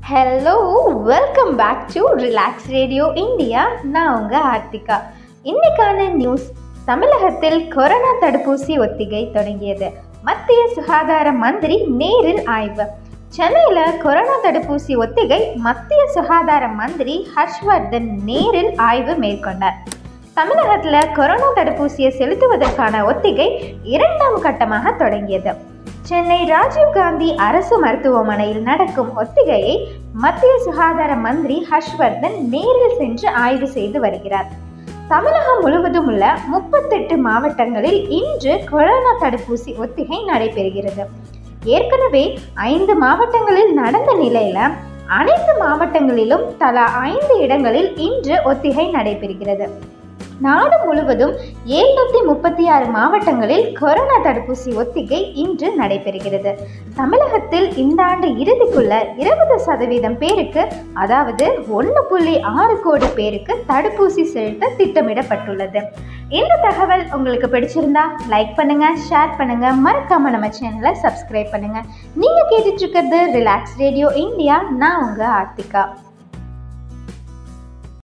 hello welcome back to Relax Radio India நான் உங்கள் ஆர்த்திகா இன்னைக்கான நியூஸ் தமிழகத்தில் கொரோனா தடுப்பூசி ஒத்திகை தொடங்கியது மத்திய சுகாதார மந்திரி நேரில் ஆய்வு சென்னையில் கொரோனா தடுப்பூசி ஒத்திகை மத்திய சுகாதார மந்திரி ஹர்ஷ்வர்தன் நேரில் ஆய்வு மேற்கொண்டார் தமிழகத்தில் கொரோனா தடுப்பூசியை செலுத்துவதற்கான ஒத்திகை இரண்டாம் கட்டமாக தொடங்கியது சென்னை ராஜீவ்காந்தி அரசு மருத்துவமனையில் நடக்கும் ஒத்திகையை மத்திய சுகாதார மந்திரி ஹர்ஷ்வர்தன் நேரில் சென்று ஆய்வு செய்து வருகிறார் தமிழகம் முழுவதும் உள்ள முப்பத்தெட்டு மாவட்டங்களில் இன்று கொரோனா தடுப்பூசி ஒத்திகை நடைபெறுகிறது ஏற்கனவே ஐந்து மாவட்டங்களில் நடந்த நிலையில அனைத்து மாவட்டங்களிலும் தலா ஐந்து இடங்களில் இன்று ஒத்திகை நடைபெறுகிறது நாடு முழுவதும் எழுநூத்தி முப்பத்தி ஆறு மாவட்டங்களில் கொரோனா தடுப்பூசி ஒத்திகை இன்று நடைபெறுகிறது தமிழகத்தில் இந்த ஆண்டு இறுதிக்குள்ள இருபது சதவீதம் பேருக்கு அதாவது ஒன்று புள்ளி ஆறு கோடி பேருக்கு தடுப்பூசி செலுத்த திட்டமிடப்பட்டுள்ளது இந்த தகவல் உங்களுக்கு பிடிச்சிருந்தா லைக் பண்ணுங்க ஷேர் பண்ணுங்க மறக்காம நம்ம சேனலை சப்ஸ்கிரைப் பண்ணுங்க நீங்க கேட்டுட்டு இருக்கிறது ரிலாக்ஸ் ரேடியோ இந்தியா நான் உங்க ஆர்த்திகா